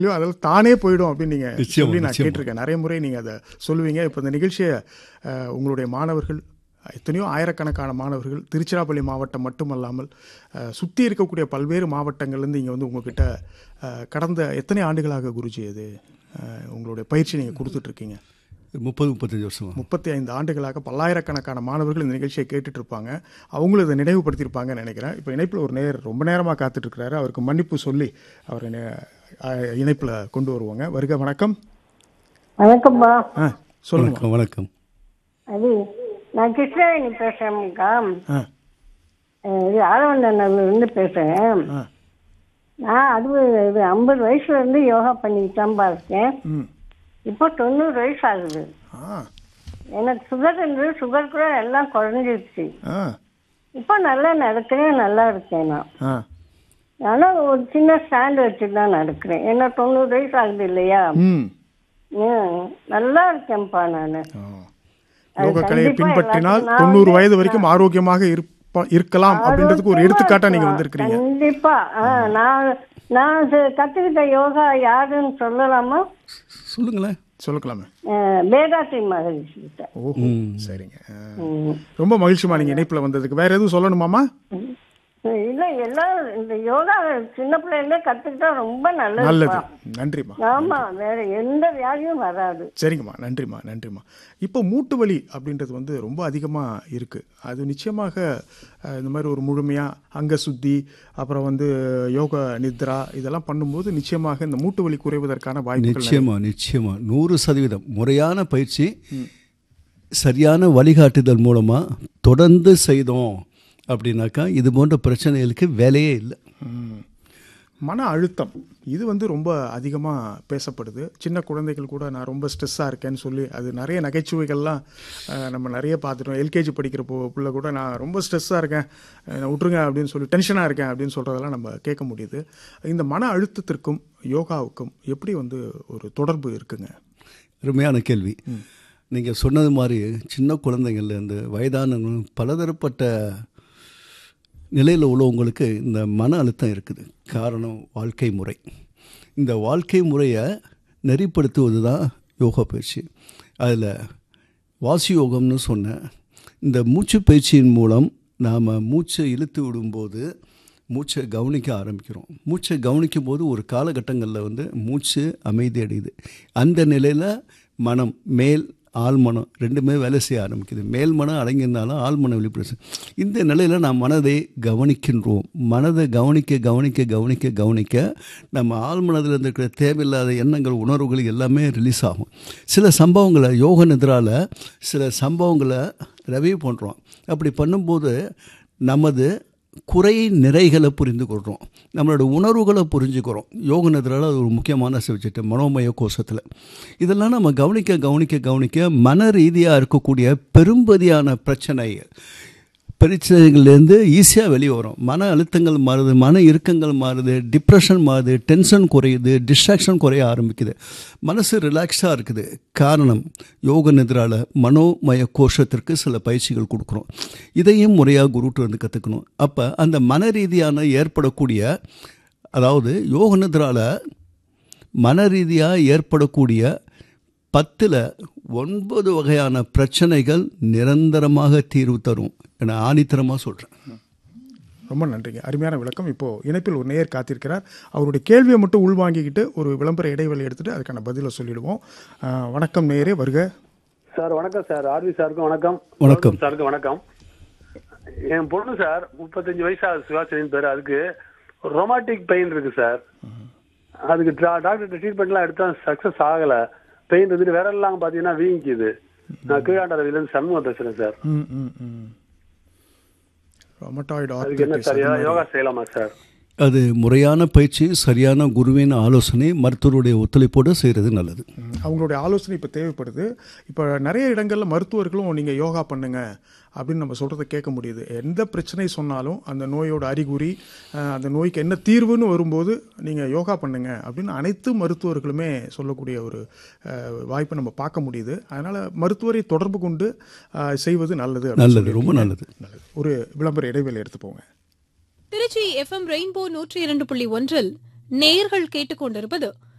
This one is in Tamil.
இல்லையோ அதில் தானே போயிடும் அப்படின்னு நீங்கள் நிச்சயமா, சொல்லி நான் நிச்சயமா. கேட்டிருக்கேன் நிறைய முறை நீங்கள் அதை சொல்லுவீங்க இப்போ இந்த நிகழ்ச்சியை அஹ், உங்களுடைய மாணவர்கள் எத்தனையோ ஆயிரக்கணக்கான மாணவர்கள் திருச்சிராப்பள்ளி மாவட்டம் மட்டுமல்லாமல் சுற்றி இருக்கக்கூடிய பல்வேறு மாவட்டங்கள்லேருந்து இங்கே வந்து உங்ககிட்ட அஹ், கடந்த எத்தனை ஆண்டுகளாக குருஜி அது அஹ், உங்களுடைய பயிற்சி நீங்கள் கொடுத்துட்ருக்கீங்க முப்பது முப்பத்தஞ்சு வருஷமா முப்பத்தி ஐந்து ஆண்டுகளாக பல்லாயிரக்கணக்கான மாணவர்கள் இந்த நிகழ்ச்சியை கேட்டுட்டு இருப்பாங்க அவங்களும் இதை நினைவுபடுத்தியிருப்பாங்கன்னு நினைக்கிறேன் இப்போ இணைப்பில் ஒரு நேர் ரொம்ப நேரமாக காத்துட்டு இருக்கிறாரு அவருக்கு மன்னிப்பு சொல்லி அவரை இணைப்பில் கொண்டு வருவாங்க வருக வணக்கம் வணக்கம்மா ஆ சொல்லுங்க வணக்கம் வணக்கம் அது நான் கிருஷ்ணவேணி பேசுறேன்க்கா ஆ அஹ் இது ஆலவந்தனூர்ல இருந்து பேசுறேன் ஆ நான் அது இது ஐம்பது வயசுல இருந்து யோகா பண்ணிட்டு தான் இருக்கேன் ம் இப்போ தொண்ணூறு வயசு ஆகுது ஆ எனக்கு சுகர் இருந்தது சுகர் கூட எல்லாம் குறைஞ்சிருச்சு ஆ இப்போ நல்லா நடக்கிறேன் நல்லா இருக்கேன் நான் ஆ ஆனால் ஒரு சின்ன ஸ்டாண்ட் வச்சுட்டு தான் நடக்கிறேன் ஏன்னா தொண்ணூறு வயசு ஆகுது இல்லையா ம் ம், நல்லா இருக்கேன்ப்பா நான் ஆ. யோக கலையை கண்டிப்பா பின்பற்றினால் எல்லாத்துக்கும் நான் தொண்ணூறு வந்து- வயது வரைக்கும் ஆரோக்கியமாக இருப்ப இருக்கலாம் அப்படின்றதுக்கு ஒரு எடுத்துக்காட்டா நீங்க வந்திருக்கிறீங்க கண்டிப்பா ஆ, நான் நான் இது கத்துக்கிட்ட யோகா யாருன்னு சொல்லலாமா சொல்லுங்களேன் சொல்லலாமே அஹ், வேதாத்ரி மகரிஷி கிட்ட ஓஹோ சரிங்க ஆ. ம். ரொம்ப மகிழ்ச்சிமா நீங்க இணைப்புல வந்ததுக்கு வேற எதுவும் சொல்லணுமாமா இல்ல எல்லாம் இந்த யோகா சின்ன பிள்ளைல கத்துக்கிட்டா ரொம்ப நல்லது நல்லதுப்பா நன்றிம்மா ஆமா வேற எந்த வியாதியும் வராது சரிங்கம்மா நன்றிம்மா நன்றிம்மா இப்போ மூட்டு வலி அப்படின்றது வந்து ரொம்ப அதிகமாக இருக்குது அது நிச்சயமாக அஹ், இந்த மாதிரி ஒரு முழுமையாக அங்க சுத்தி அப்புறம் வந்து யோகா நித்ரா இதெல்லாம் பண்ணும்போது நிச்சயமாக இந்த மூட்டு வலி குறைவதற்கான வாய்ப்புகள் நிச்சயமா நிச்சயமா நூறு சதவீதம் முறையான பயிற்சி சரியான வழிகாட்டுதல் மூலமாக தொடர்ந்து செய்தோம் அப்படின்னாக்கா இது போன்ற பிரச்சனைகளுக்கு வேலையே இல்லை ம். மன அழுத்தம் இது வந்து ரொம்ப அதிகமாக பேசப்படுது சின்ன குழந்தைகள் கூட நான் ரொம்ப ஸ்ட்ரெஸ்ஸாக இருக்கேன்னு சொல்லி அது நிறைய நகைச்சுவைகள்லாம் அஹ், நம்ம நிறைய பார்த்துட்டோம் எல்கேஜி படிக்கிற போ பிள்ளை கூட நான் ரொம்ப ஸ்ட்ரெஸ்ஸாக இருக்கேன் அஹ், விட்டுருங்க அப்படின்னு சொல்லி டென்ஷனாக இருக்கேன் அப்படின்னு சொல்கிறதெல்லாம் நம்ம கேட்க முடியுது இந்த மன அழுத்தத்திற்கும் யோகாவுக்கும் எப்படி வந்து ஒரு தொடர்பு இருக்குங்க அருமையான கேள்வி நீங்கள் சொன்னது மாதிரி சின்ன குழந்தைங்கள்லேருந்து வயதானவங்க பலதரப்பட்ட நிலையில் உள்ளவங்களுக்கு இந்த மன அழுத்தம் இருக்குது காரணம் வாழ்க்கை முறை இந்த வாழ்க்கை முறையை நெறிப்படுத்துவது தான் யோகா பயிற்சி அதில் வாசி யோகம்னு சொன்னேன் இந்த மூச்சு பயிற்சியின் மூலம் நாம் மூச்சை இழுத்து விடும்போது மூச்சை கவனிக்க ஆரம்பிக்கிறோம் மூச்சை கவனிக்கும் போது ஒரு காலகட்டங்களில் வந்து மூச்சு அமைதி அடையுது அந்த நிலையில் மனம் மேல் ஆழ்மனம் ரெண்டுமே வேலை செய்ய ஆரம்பிக்குது மேல் மனம் அடங்கியிருந்தாலும் ஆழ்மனம் வெளிப்படுது இந்த நிலையில் நாம் மனதை கவனிக்கின்றோம் மனதை கவனிக்க கவனிக்க கவனிக்க கவனிக்க நம்ம ஆழ்மனதில் இருக்கிற தேவையில்லாத எண்ணங்கள் உணர்வுகள் எல்லாமே ரிலீஸ் ஆகும் சில சம்பவங்களை யோக நிதிரால சில சம்பவங்களை ரெவியூ பண்ணுறோம் அப்படி பண்ணும்போது நமது குறை நிறைகளை புரிந்து கொள்கிறோம் நம்மளோட உணர்வுகளை புரிஞ்சுக்கிறோம் யோக நிதிரால் அது ஒரு முக்கியமான சப்ஜெக்ட் மனோமய கோஷத்தில் இதெல்லாம் நம்ம கவனிக்க கவனிக்க கவனிக்க மன ரீதியாக இருக்கக்கூடிய பெரும்பதியான பிரச்சனை பிரச்சனைகள்லேருந்து ஈஸியாக வெளியே வரும் மன அழுத்தங்கள் மாறுது மன இறுக்கங்கள் மாறுது டிப்ரெஷன் மாறுது டென்ஷன் குறையுது டிஸ்ட்ராக்ஷன் குறைய ஆரம்பிக்குது மனசு ரிலாக்ஸாக இருக்குது காரணம் யோக நிதிரால மனோமய கோஷத்திற்கு சில பயிற்சிகள் கொடுக்குறோம் இதையும் முறையாக குருட்டு வந்து கற்றுக்கணும் அப்போ அந்த மன ரீதியான ஏற்படக்கூடிய அதாவது யோக நிதிரால மன ரீதியாக ஏற்படக்கூடிய பத்தில் ஒன்பது வகையான பிரச்சனைகள் நிரந்தரமாக தீர்வு தரும் என ஆணித்தரமாக சொல்கிறேன் ரொம்ப நன்றிங்க அருமையான விளக்கம் இப்போ இணைப்பில் ஒரு நேயர் காத்திருக்கிறார் அவருடைய கேள்வியை மட்டும் உள்வாங்கிக்கிட்டு ஒரு விளம்பர இடைவெளி எடுத்துட்டு அதுக்கான பதிலை சொல்லிடுவோம் அஹ், வணக்கம் நேயரே வருக சார் வணக்கம் சார் ஆர்வி சாருக்கும் வணக்கம் வணக்கம். கௌதம் சாருக்கும் வணக்கம் என் பொண்ணு சார் முப்பத்தஞ்சு வயசு ஆகுது சுகாசிரின் பேர் அதுக்கு ரொமாட்டிக் பெயின் இருக்கு சார் அதுக்கு டாக்டர் ட்ரீட்மெண்ட்லாம் எடுத்தா சக்சஸ் ஆகல பெயின் இருந்துட்டு விரல்லாம் பாத்தீங்கன்னா வீங்கிக்குது நான் கீழாண்டரவிலேருந்து சண்முகம் பேசுறேன் சார் ம் ம் ம் ரொமட்டாய்டு அதுக்கு என்ன சார் ஏதாவது யோகா செய்யலாமா சார் அது முறையான பயிற்சி சரியான குருவின் ஆலோசனை மருத்துவருடைய ஒத்துழைப்போடு செய்கிறது நல்லது ம், அவங்களுடைய ஆலோசனை இப்போ தேவைப்படுது இப்போ நிறைய இடங்களில் மருத்துவர்களும் நீங்கள் யோகா பண்ணுங்க அப்படின்னு நம்ம சொல்கிறத கேட்க முடியுது எந்த பிரச்சனை சொன்னாலும் அந்த நோயோட அறிகுறி அஹ், அந்த நோய்க்கு என்ன தீர்வுன்னு வரும்போது நீங்கள் யோகா பண்ணுங்க அப்படின்னு அனைத்து மருத்துவர்களுமே சொல்லக்கூடிய ஒரு அஹ், வாய்ப்பை நம்ம பார்க்க முடியுது அதனால் மருத்துவரை தொடர்பு கொண்டு அஹ், செய்வது நல்லது அப்படின்னு நல்லது ரொம்ப நல்லது நல்லது ஒரு விளம்பர இடைவேளை எடுத்துப்போங்க திருச்சி எஃப்எம் ரெயின்போ நூற்றி இரண்டு புள்ளி ஒன்றில் நேயர்கள் கேட்டுக்கொண்டிருப்பது